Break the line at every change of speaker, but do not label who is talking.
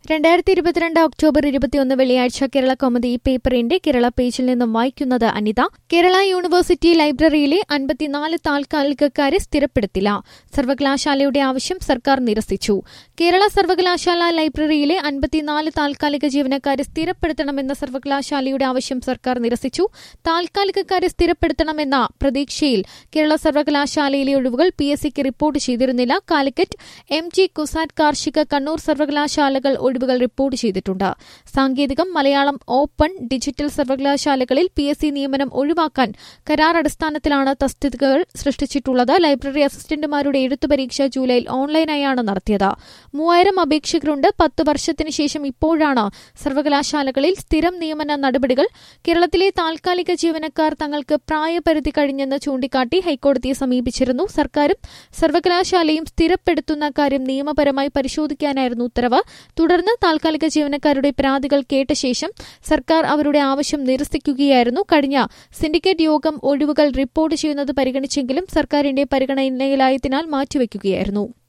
രണ്ടായിരത്തി ഇരുപത്തിരണ്ട് ഒക്ടോബർ ഇരുപത്തിയൊന്ന് വെള്ളിയാഴ്ച കേരള കൗമുദി ഈ പേപ്പറിന്റെ കേരള പേജിൽ നിന്നും വായിക്കുന്നത് അനിത കേരള യൂണിവേഴ്സിറ്റി ലൈബ്രറിയിലെ അൻപത്തിനാല് താൽക്കാലികക്കാരെ സ്ഥിരപ്പെടുത്തില്ല സർവകലാശാലയുടെ ആവശ്യം സർക്കാർ നിരസിച്ചു കേരള സർവകലാശാല ലൈബ്രറിയിലെ അൻപത്തിനാല് താൽക്കാലിക ജീവനക്കാരെ സ്ഥിരപ്പെടുത്തണമെന്ന സർവകലാശാലയുടെ ആവശ്യം സർക്കാർ നിരസിച്ചു താൽക്കാലികക്കാരെ സ്ഥിരപ്പെടുത്തണമെന്ന പ്രതീക്ഷയിൽ കേരള സർവകലാശാലയിലെ ഒഴിവുകൾ പി എസ് സിക്ക് റിപ്പോർട്ട് ചെയ്തിരുന്നില്ല കാലിക്കറ്റ് എം ജി കുസാറ്റ് കാർഷിക കണ്ണൂർ സർവകലാശാലകൾ ഒഴിവുകൾ റിപ്പോർട്ട് ചെയ്തിട്ടുണ്ട് സാങ്കേതികം മലയാളം ഓപ്പൺ ഡിജിറ്റൽ സർവകലാശാലകളിൽ പി എസ് സി നിയമനം ഒഴിവാക്കാൻ കരാർ അടിസ്ഥാനത്തിലാണ് തസ്തികകൾ സൃഷ്ടിച്ചിട്ടുള്ളത് ലൈബ്രറി അസിസ്റ്റന്റുമാരുടെ എഴുത്തു പരീക്ഷ ജൂലൈയിൽ ഓൺലൈനായാണ് നടത്തിയത് മൂവായിരം അപേക്ഷകരുണ്ട് പത്ത് വർഷത്തിന് ശേഷം ഇപ്പോഴാണ് സർവകലാശാലകളിൽ സ്ഥിരം നിയമന നടപടികൾ കേരളത്തിലെ താൽക്കാലിക ജീവനക്കാർ തങ്ങൾക്ക് പ്രായപരിധി കഴിഞ്ഞെന്ന് ചൂണ്ടിക്കാട്ടി ഹൈക്കോടതിയെ സമീപിച്ചിരുന്നു സർക്കാരും സർവകലാശാലയും സ്ഥിരപ്പെടുത്തുന്ന കാര്യം നിയമപരമായി പരിശോധിക്കാനായിരുന്നു ഉത്തരവ് തുടർന്ന് താൽക്കാലിക ജീവനക്കാരുടെ പരാതികൾ കേട്ട ശേഷം സർക്കാർ അവരുടെ ആവശ്യം നിരസിക്കുകയായിരുന്നു കഴിഞ്ഞ സിൻഡിക്കേറ്റ് യോഗം ഒഴിവുകൾ റിപ്പോർട്ട് ചെയ്യുന്നത് പരിഗണിച്ചെങ്കിലും സർക്കാരിന്റെ പരിഗണനയിലായതിനാൽ മാറ്റിവെക്കുകയായിരുന്നു